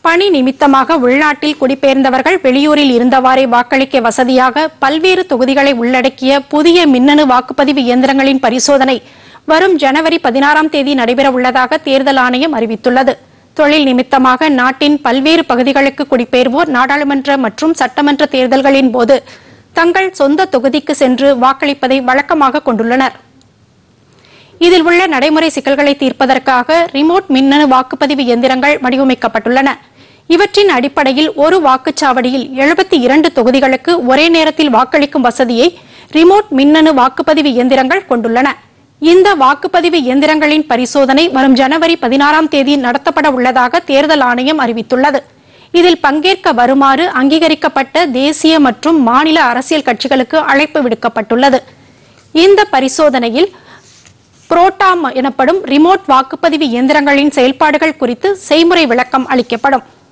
பணி நிமித்தமாக உள்நாட்டில் குடிபெயர்ந்தவர்கள் வெளியூரில் இருந்தவாறே வாக்களிக்க வசதியாக பல்வேறு தொகுதிகளை உள்ளடக்கிய புதிய மின்னணு வாக்குப்பதிவு இயந்திரங்களின் பரிசோதனை வரும் ஜனவரி பதினாறாம் தேதி நடைபெற உள்ளதாக தேர்தல் ஆணையம் அறிவித்துள்ளது தொழில் நிமித்தமாக நாட்டின் பல்வேறு பகுதிகளுக்கு குடிபெயர்வோர் நாடாளுமன்ற மற்றும் சட்டமன்ற தேர்தல்களின் போது தங்கள் சொந்த தொகுதிக்கு சென்று வாக்களிப்பதை வழக்கமாக கொண்டுள்ளனர் இதில் உள்ள நடைமுறை சிக்கல்களை தீர்ப்பதற்காக ரிமோட் மின்னணு வாக்குப்பதிவு இயந்திரங்கள் வடிவமைக்கப்பட்டுள்ளன இவற்றின் அடிப்படையில் ஒரு வாக்குச்சாவடியில் எழுபத்தி இரண்டு தொகுதிகளுக்கு ஒரே நேரத்தில் வாக்களிக்கும் வசதியை ரிமோட் மின்னணு வாக்குப்பதிவு இயந்திரங்கள் கொண்டுள்ளன இந்த வாக்குப்பதிவு இயந்திரங்களின் பரிசோதனை வரும் ஜனவரி பதினாறாம் தேதி நடத்தப்பட உள்ளதாக தேர்தல் ஆணையம் அறிவித்துள்ளது இதில் பங்கேற்க வருமாறு அங்கீகரிக்கப்பட்ட தேசிய மற்றும் மாநில அரசியல் கட்சிகளுக்கு அழைப்பு விடுக்கப்பட்டுள்ளது இந்த பரிசோதனையில் புரோட்டாம் எனப்படும் ரிமோட் வாக்குப்பதிவு இயந்திரங்களின் செயல்பாடுகள் குறித்து செய்முறை விளக்கம் அளிக்கப்படும்